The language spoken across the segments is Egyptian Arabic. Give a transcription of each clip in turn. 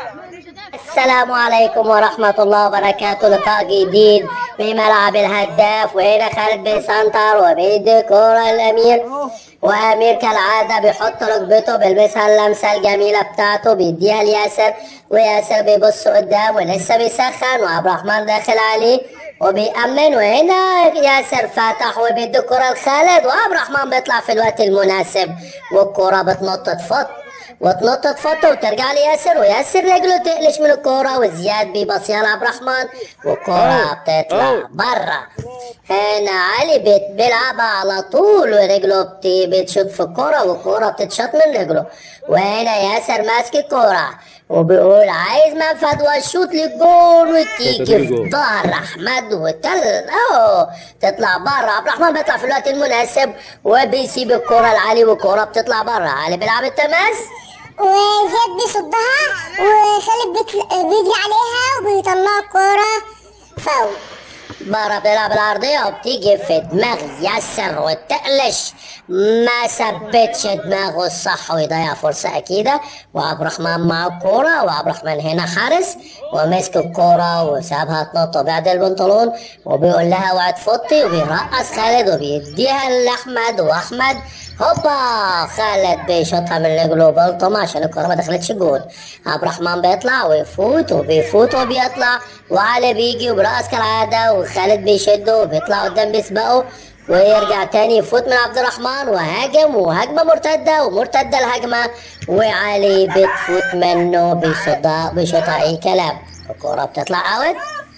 السلام عليكم ورحمة الله وبركاته لقاء جديد في ملعب الهداف وهنا خالد بيسنتر وبيدي كورة الأمير وأمير كالعادة بيحط ركبته بيلبسها اللمسة الجميلة بتاعته بيديها لياسر وياسر بيبص قدام ولسه بيسخن وعبد الرحمن داخل عليه وبيأمن وهنا ياسر فتح وبيدي الكرة لخالد وعبد الرحمن بيطلع في الوقت المناسب والكرة بتنط تفط وتنط تفط وترجع لياسر وياسر رجله تقلش من الكورة وزياد بيبصيها لعبد الرحمن والكورة بتطلع برا هنا علي بيت بيلعبها على طول ورجله بت- بتشوط في الكورة والكورة بتتشط من رجله وهنا ياسر ماسك الكورة وبيقول عايز منفذ واشوط للجول وتيجي في الجول. ظهر احمد وتل اهو تطلع بره عبد الرحمن بيطلع في الوقت المناسب وبيسيب الكرة لعلي والكرة بتطلع بره علي بيلعب التماس وزياد بيصدها وخالد بيطل- بيجري عليها وبيطلع الكورة فاول بره بيلعب العرضية وبتيجي في دماغ ياسر وتقلش ما ثبتش دماغه الصح ويضيع فرصة أكيدة وعبد الرحمن مع الكورة وعبد الرحمن هنا حارس ومسك الكورة وسابها تنط وبعد البنطلون وبيقول لها اوعي تفطي وبيرقص خالد وبيديها لأحمد وأحمد هوبا خالد بيشوطها من رجله بلطمة عشان الكرة ما دخلتش جول عبد الرحمن بيطلع ويفوت وبيفوت وبيطلع وعلي بيجي وبرقص كالعادة وخالد بيشده وبيطلع قدام بيسبقه ويرجع تاني يفوت من عبد الرحمن وهاجم وهجمة مرتدة ومرتدة الهجمة وعلي بتفوت منه بيصدها بيشوطها أي كلام الكرة بتطلع اوت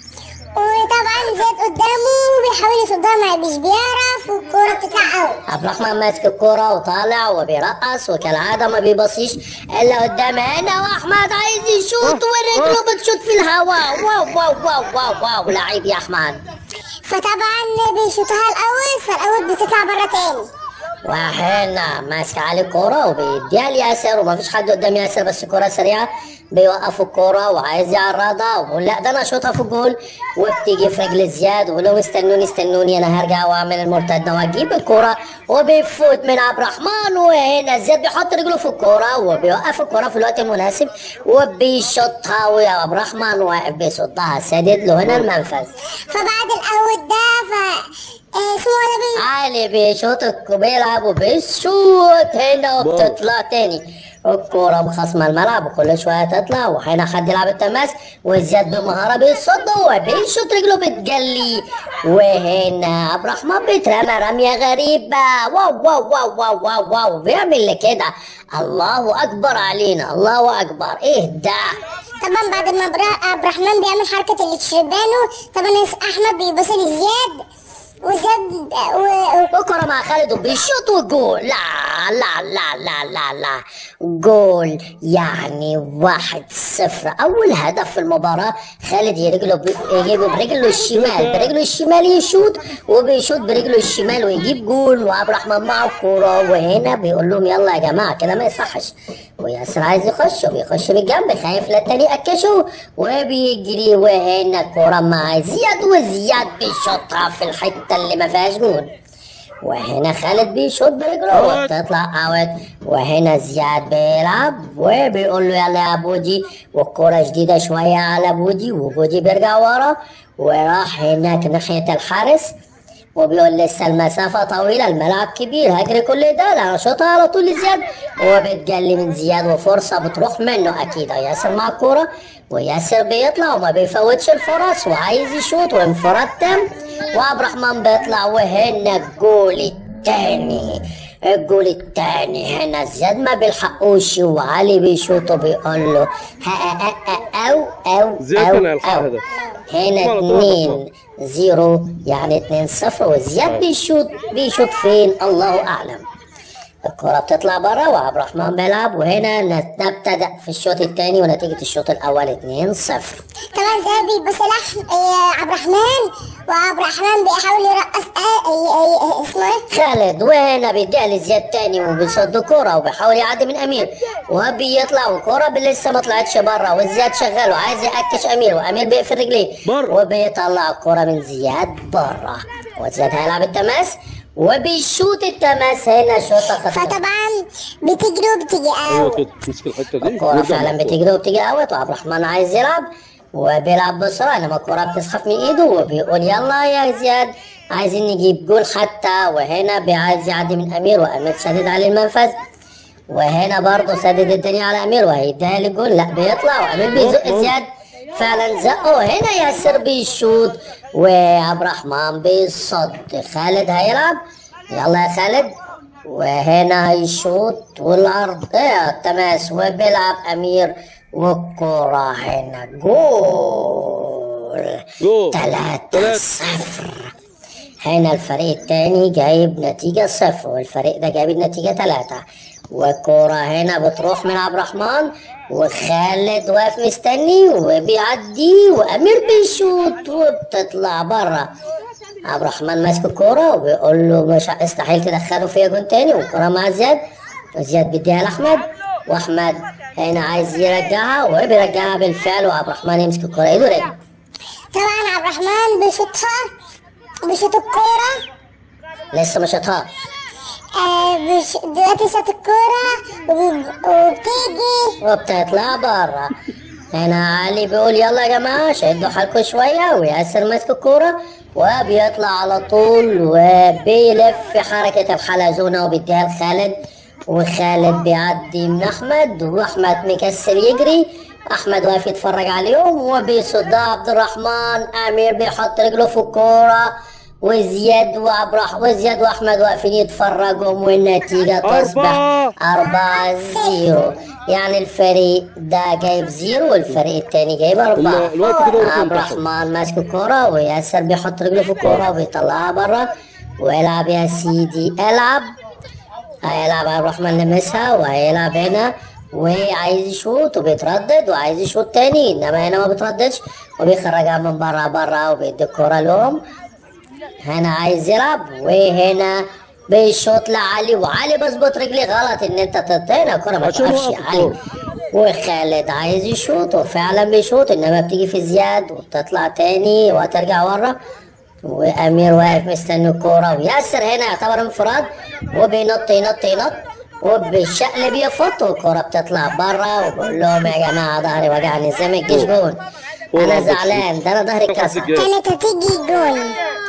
وطبعا زياد قدامه وبيحاول يصدها ما مش بيعرف والكورة بتطلع اوت عبد الرحمن ماسك الكرة وطالع وبيرقص وكالعادة ما بيبصيش إلا قدام هنا وأحمد عايز يشوط ورجله بتشوط في الهواء واو واو واو واو واو لعيب يا أحمد فطبعا بيشوطها الاول فالاول بتطلع بره تاني وهنا ماسك عليه الكورة وبيديها لياسر ومفيش حد قدام ياسر بس الكورة سريعة بيوقف الكورة وعايز يعرضها وبقول لا ده انا اشوطها في الجول وبتيجي في رجل زياد ولو استنوني استنوني انا هرجع واعمل المرتدة واجيب الكورة وبيفوت من عبد الرحمن وهنا زياد بيحط رجله في الكورة وبيوقف الكورة في الوقت المناسب وبيشوطها ويا عبد الرحمن واقف بيصدها سادد له هنا المنفذ فبعد الاوت ده ف آه، اسمه ولا بي علي بيشوط الك- بيلعب وبيشوط هنا وبتطلع تاني الكورة بخصم الملعب وكل شوية تطلع وهنا حد يلعب التماس وزياد بمهارة بيصد وبيشوط رجله بتجلي وهنا عبد الرحمن بيترمى رمية غريبة واو واو واو واو واو واو بيعمل لي كده الله أكبر علينا الله أكبر إيه ده طبعا بعد ما برا- عبد الرحمن بيعمل حركة اللي تشربانه طبعا احمد بيبص لزياد وزياد و... و... بكره مع خالد وبيشوط وجول لا لا لا لا لا لا جول يعني واحد صفر اول هدف في المباراه خالد يرجله ب... يجيبه برجله الشمال برجله الشمال يشوط وبيشوط برجله الشمال ويجيب جول وعبد الرحمن معه الكوره وهنا بيقول لهم يلا يا جماعه كده ما يصحش وياسر عايز يخش وبيخش من الجنب خايف لا التاني يقكشه وبيجري وهنا الكوره مع زياد وزياد بيشوطها في الحته اللي ما فيهاش جول وهنا خالد بيشوط برجله وبتطلع اوت وهنا زياد بيلعب وبيقول له يلا يا بودي والكرة جديدة شوية على بودي وبودي بيرجع ورا وراح هناك ناحية الحارس وبيقول لسه المسافة طويلة الملعب كبير هجري كل ده لا شوطها على طول لزياد وبتجلي من زياد وفرصة بتروح منه أكيد ياسر مع الكورة وياسر بيطلع وما بيفوتش الفرص وعايز يشوط وانفراد تام وعبد الرحمن بيطلع وهنا الجول التاني الجول التاني هنا زياد ما بيلحقوش وعلي بيشوط وبيقول له ها ها ها او او زياد او كان هيلحق او هدف. هنا غلط، غلط، اتنين زيرو يعني اتنين صفر وزياد بيشوط بيشوط فين الله اعلم الكرة بتطلع بره وعبد الرحمن بيلعب وهنا نبتدأ في الشوط الثاني ونتيجة الشوط الأول 2-0 طبعا زياد بيبص لأح- آه، عبد الرحمن وعبد الرحمن بيحاول يرقص آه آه، آه، اسمه ايه؟ خالد وهنا بيديها لزياد تاني وبيصد كرة وبيحاول يعدي من أمير وبيطلع والكرة لسه ما طلعتش بره وزياد شغال وعايز يأكش أمير وأمير بيقفل رجليه بره. وبيطلع الكرة من زياد بره وزياد هيلعب التماس وبيشوط التماس هنا شوطه خطيره فطبعا بتجري وبتيجي ايوه اوت كده تمسك الحته دي الكوره ويرجع فعلا للكورة. بتجري وبتيجي اوت وعبد الرحمن عايز يلعب وبيلعب بسرعه لما الكوره بتسحب من ايده وبيقول يلا يا زياد عايزين نجيب جول حتى وهنا بيعايز يعدي من امير وامير سدد عليه المنفذ وهنا برضه سدد الدنيا على امير وهيديها للجول لا بيطلع وامير بيزق زياد فعلا زقه هنا ياسر بيشوط وعبد الرحمن بيصد خالد هيلعب يلا يا خالد وهنا هيشوط والعرض ايه التماس وبيلعب امير والكرة هنا جول جول. ثلاثة تلاتة. صفر هنا الفريق التاني جايب نتيجة صفر والفريق ده جايب النتيجة ثلاثة والكرة هنا بتروح من عبد الرحمن وخالد واقف مستني وبيعدي وأمير بيشوط وبتطلع بره عبد الرحمن ماسك الكورة وبيقول له مش استحيل تدخله فيها جون تاني والكورة مع زياد وزياد بيديها لأحمد وأحمد هنا عايز يرجعها وبيرجعها بالفعل وعبد الرحمن يمسك الكورة ايده ورجع طبعا عبد الرحمن بيشوطها بيشوط الكورة لسه ما شاطها آه بيش... دلوقتي شاط الكورة وب... وبتيجي وبتطلع برا هنا علي بيقول يلا يا جماعة شدوا حالكم شوية وياسر ماسك الكورة وبيطلع على طول وبيلف في حركة الحلزونة وبيديها لخالد وخالد بيعدي من أحمد وأحمد مكسر يجري أحمد واقف يتفرج عليهم وبيصدها عبد الرحمن أمير بيحط رجله في الكورة وزياد وعبد الرحمن وزياد وأحمد واقفين يتفرجوا والنتيجة تصبح أربعة. أربعة زيرو يعني الفريق ده جايب زيرو والفريق التاني جايب أربعة ال- الوقت كده وقت عبد منتهي. الرحمن ماسك الكورة وياسر بيحط رجله في الكورة وبيطلعها برا والعب يا سيدي العب هيلعب عبد الرحمن لمسها وهيلعب هنا وعايز يشوط وبيتردد وعايز يشوط تاني انما هنا ما بيترددش وبيخرجها من برا برا وبيدي الكورة لهم هنا عايز يلعب وهنا بيشوط لعلي وعلي بظبط رجلي غلط ان انت تط- هنا الكرة ما عشان توقفش وقف يا علي الكورة. وخالد عايز يشوط وفعلا بيشوط انما بتيجي في زياد وبتطلع تاني وترجع ورا وامير واقف مستني الكورة وياسر هنا يعتبر انفراد وبينط ينط ينط وبالشقلب يفط والكورة بتطلع برا وبقول لهم يا جماعة ظهري وجعني زي ما تجيش جون انا زعلان ده انا ظهري اتكسر كانت هتيجي جول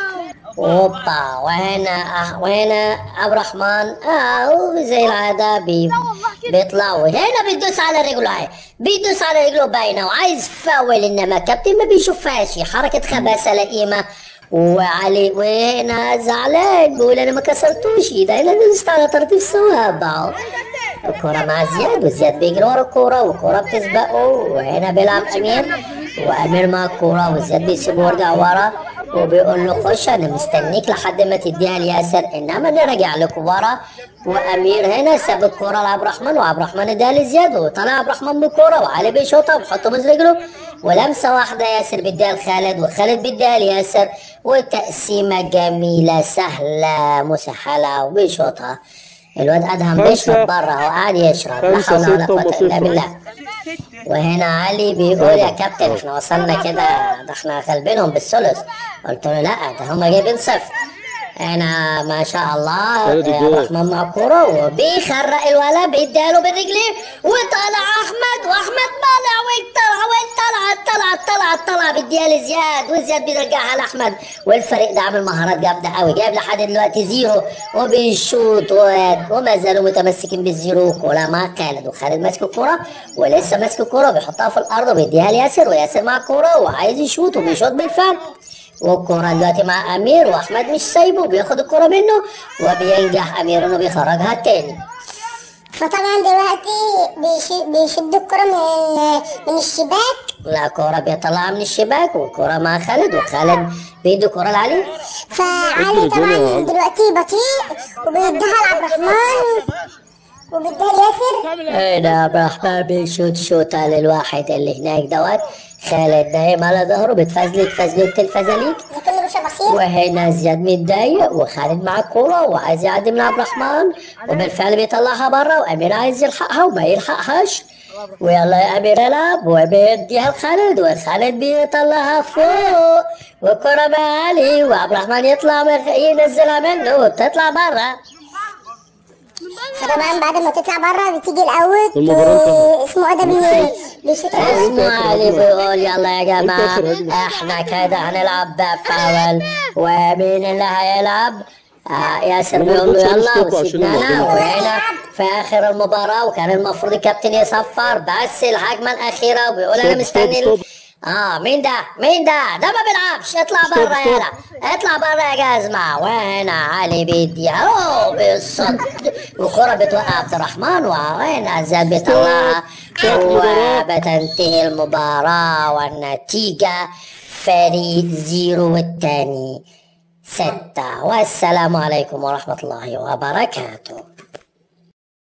اوبا وهنا أه وهنا عبد الرحمن اه زي العاده بي بيطلع وهنا بيدوس على رجله اهي بيدوس على رجله باينه وعايز فاول انما الكابتن ما بيشوفهاش حركه خباثه لئيمه وعلي وهنا زعلان بيقول انا ما كسرتوش ده انا دوست على ترتيب صوابعه الكرة مع زياد وزياد بيجري ورا الكورة والكورة بتسبقه وهنا بيلعب أمير وأمير مع الكورة وزياد بيسيبه ويرجع ورا وبيقول له خش أنا مستنيك لحد ما تديها لياسر إنما نرجع لكم ورا وأمير هنا ساب الكورة لعبد الرحمن وعبد الرحمن اداها لزياد وطلع عبد الرحمن بالكورة وعلي بيشوطها وبيحط بوز رجله ولمسة واحدة ياسر بيديها لخالد وخالد بيديها لياسر وتقسيمة جميلة سهلة مسهلة وبيشوطها الواد ادهم خمسة. بيشرب بره هو قاعد يشرب لا خمسة حول ولا ستة قوة الا وصفر. بالله وهنا علي بيقول يا كابتن احنا وصلنا كده ده احنا غالبينهم بالثلث قلت له لا ده هم جايبين صفر انا ما شاء الله خالد آه، الجول. الرحمن مع الكوره وبيخرق الولا بيديها له بالرجلين وطلع احمد واحمد طلع وطلع وطلع طلع طلع طلع بيديها لزياد وزياد بيرجعها لاحمد والفريق ده عامل مهارات جامده قوي جايب لحد دلوقتي زيرو وبيشوط و- وما زالوا متمسكين بالزيرو كوره مع خالد وخالد ماسك الكوره ولسه ماسك الكوره وبيحطها في الارض وبيديها لياسر وياسر مع الكوره وعايز يشوط وبيشوط بالفعل والكرة دلوقتي مع أمير وأحمد مش سايبه بياخد الكرة منه وبينجح أمير إنه بيخرجها تاني فطبعا دلوقتي بيش- بيشد الكرة من من الشباك لا كرة بيطلعها من الشباك والكرة مع خالد وخالد بيدي كرة لعلي فعلي ادي الجول يا طبعا علي. دلوقتي بطيء وبيديها لعبد الرحمن وبيديها لياسر هنا عبد الرحمن بيشوت شوطة للواحد اللي هناك دوت خالد نايم على ظهره بتفزلك فزلة الفزاليك زي كل باشا بصير وهنا زياد متضايق وخالد مع الكورة وعايز يعدي من عبد الرحمن وبالفعل بيطلعها بره وأمير عايز يلحقها وما يلحقهاش ويلا يا امير العب وبيديها لخالد وخالد بيطلعها فوق والكرة مع علي وعبد الرحمن يطلع من ينزلها منه وتطلع برا فطبعا بعد ما تطلع بره بتيجي الاوت المباراة انتهت. اسمه ايه ده بي- بيشوط اسمه علي بيقول يلا يا جماعة احنا كده هنلعب فاول ومين اللي هيلعب؟ آه ياسر بيقول له يلا ستوب عشان وسيبنا انا الموضوع. وهنا في اخر المباراة وكان المفروض الكابتن يصفر بس الهجمة الأخيرة وبيقول انا ستوب، مستني ستوب، ال- اه مين ده؟ مين ده؟ ده ما بيلعبش اطلع ستوب، بره ستوب. يلا اطلع بره يا جزمة وهنا علي بيديها اوه بالصد والكرة بتوقع عبد الرحمن وهنا زاد بيطلعها ستوب، مباراة. وبتنتهي المباراة والنتيجة فريق زيرو والتاني ستة والسلام عليكم ورحمة الله وبركاته